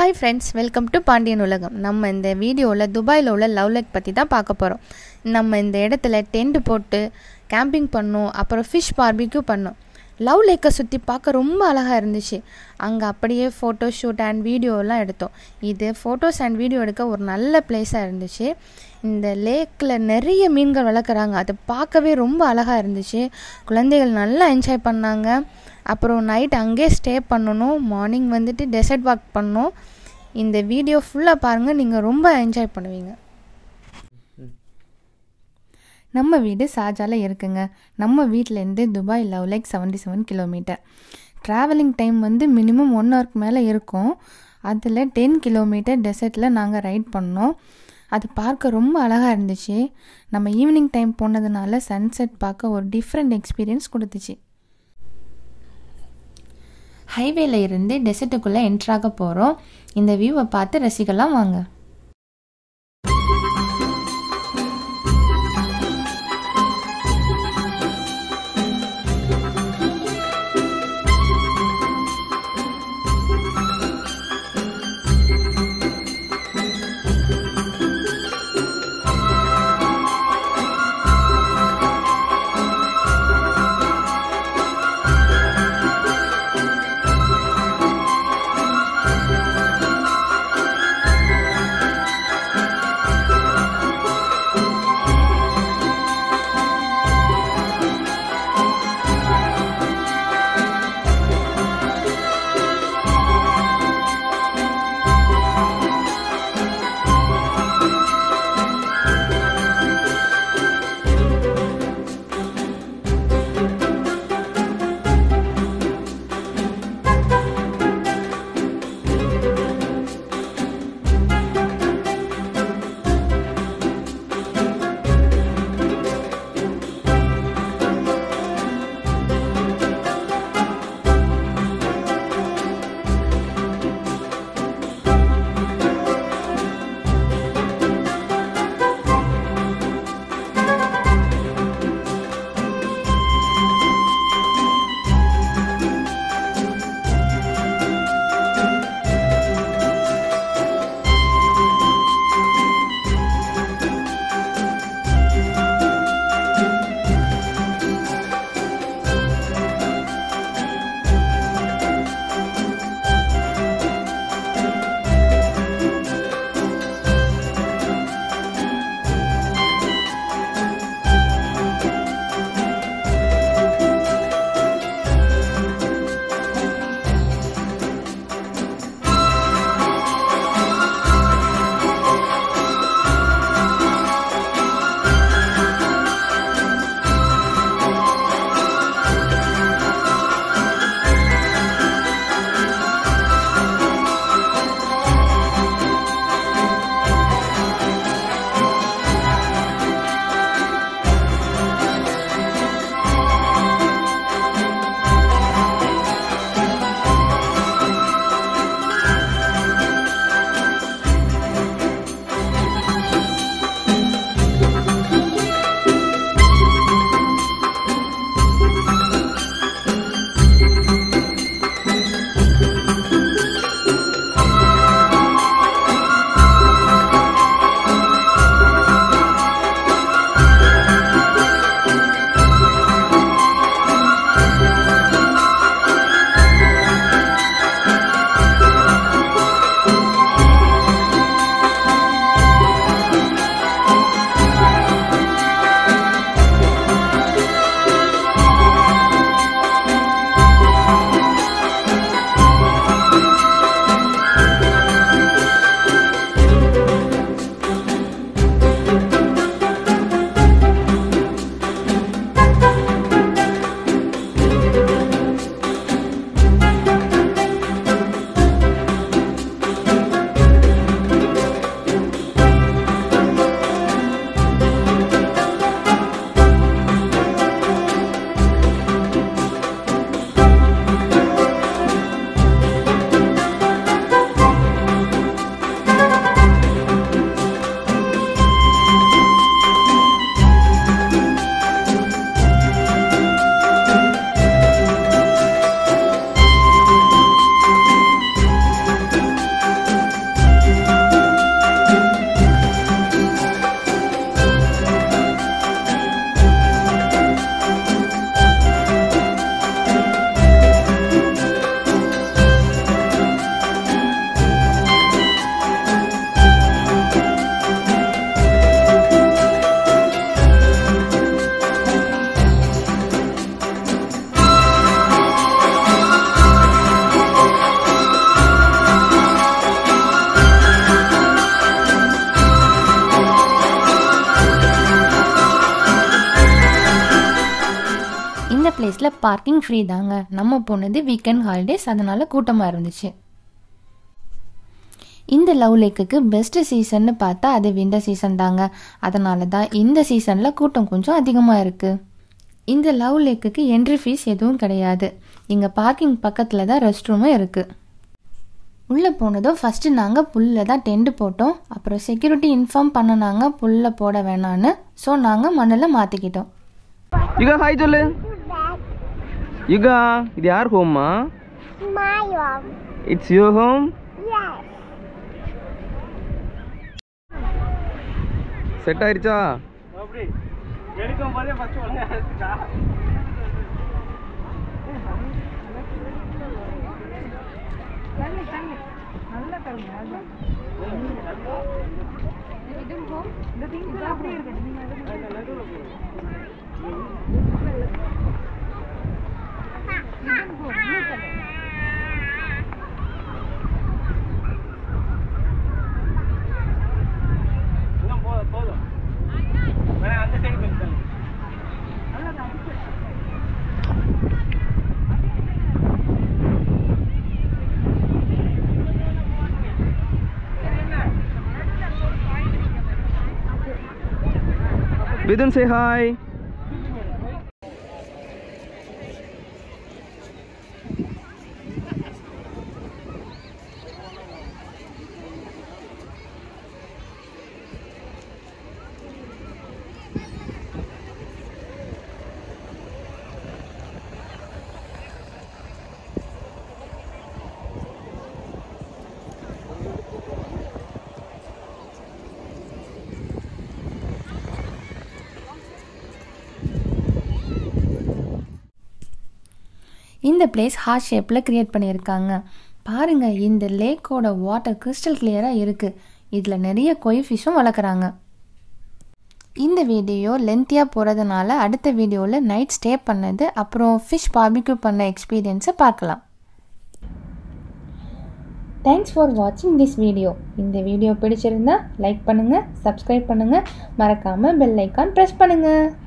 Hi friends welcome to Pandian உலகம் நம்ம இந்த வீடியோவில் துபாயில் உள்ள லவ் லேக் பற்றி தான் பார்க்க போகிறோம் நம்ம இந்த இடத்துல டென்ட் போட்டு கேம்பிங் பண்ணோம் அப்புறம் ஃபிஷ் பார்பிக்யூ பண்ணோம் லவ் லேக்கை சுற்றி பார்க்க ரொம்ப அழகாக இருந்துச்சு அங்கே அப்படியே ஃபோட்டோ ஷூட் அண்ட் வீடியோலாம் எடுத்தோம் இது ஃபோட்டோஸ் அண்ட் வீடியோ எடுக்க ஒரு நல்ல பிளேஸாக இருந்துச்சு இந்த லேக்கில் நிறைய மீன்கள் வளர்க்குறாங்க அது பார்க்கவே ரொம்ப அழகாக இருந்துச்சு குழந்தைகள் நல்லா என்ஜாய் பண்ணாங்க அப்புறம் நைட் அங்கேயே ஸ்டே பண்ணணும் மார்னிங் வந்துட்டு டெசர்ட் வாக் பண்ணோம் இந்த வீடியோ ஃபுல்லாக பாருங்கள் நீங்கள் ரொம்ப என்ஜாய் பண்ணுவீங்க நம்ம வீடு சாஜால இருக்குங்க நம்ம வீட்டிலேருந்து Dubai love like seventy seven kilometre travelling time வந்து மினிமம் ஒன் ஹவருக்கு மேலே இருக்கும் அதில் டென் கிலோமீட்டர் டெசர்ட்டில் நாங்கள் ரைட் பண்ணோம் அது பார்க்க ரொம்ப அழகாக இருந்துச்சு நம்ம ஈவினிங் டைம் போனதுனால சன்செட் பார்க்க ஒரு டிஃப்ரெண்ட் எக்ஸ்பீரியன்ஸ் கொடுத்துச்சு ஹைவேல இருந்து டெசர்ட்டுக்குள்ளே என்ட்ராக போகிறோம் இந்த வியூவை பார்த்து ரசிக்கலாம் வாங்க பிளேஸில் பார்க்கிங் ஃப்ரீ தாங்க நம்ம போனது வீக்கெண்ட் ஹாலிடேஸ் அதனால் கூட்டமாக இருந்துச்சு இந்த லவ் லேக்குக்கு பெஸ்ட் சீசன்னு பார்த்தா அது விண்டர் சீசன் தாங்க அதனால தான் இந்த சீசனில் கூட்டம் கொஞ்சம் அதிகமாக இருக்குது இந்த லவ் லேக்குக்கு என்ட்ரி ஃபீஸ் எதுவும் கிடையாது இங்கே பார்க்கிங் பக்கத்தில் தான் ரெஸ்ட் ரூமும் இருக்குது உள்ளே போனதும் ஃபஸ்ட்டு நாங்கள் புல்லில் தான் டென்ட் போட்டோம் அப்புறம் செக்யூரிட்டி இன்ஃபார்ம் பண்ணனாங்க புல்லில் போட வேணான்னு ஸோ நாங்கள் மண்ணில் மாற்றிக்கிட்டோம் யுகா ஹாய் சொல்லு யுகா இது யார் ஹோம்மா My home. It's your home Yes. Set ஆயிருச்சா விதுன் சே ஹாய் இந்த பிளேஸ் ஹார்ட் ஷேப்பில் க்ரியேட் பண்ணியிருக்காங்க பாருங்கள் இந்த லேக்கோட வாட்டர் கிறிஸ்டல் கிளியராக இருக்குது இதில் நிறைய கொய் ஃபிஷ்ஷும் வளர்க்குறாங்க இந்த வீடியோ லென்த்தியாக போகிறதுனால அடுத்த வீடியோவில் நைட் ஸ்டே பண்ணது அப்புறம் ஃபிஷ் பார்பிக்யூ பண்ண எக்ஸ்பீரியன்ஸை பார்க்கலாம் தேங்க்ஸ் ஃபார் வாட்சிங் திஸ் வீடியோ இந்த வீடியோ பிடிச்சிருந்தா லைக் பண்ணுங்கள் சப்ஸ்கிரைப் பண்ணுங்கள் மறக்காமல் பெல் ஐக்கான் ப்ரெஸ் பண்ணுங்கள்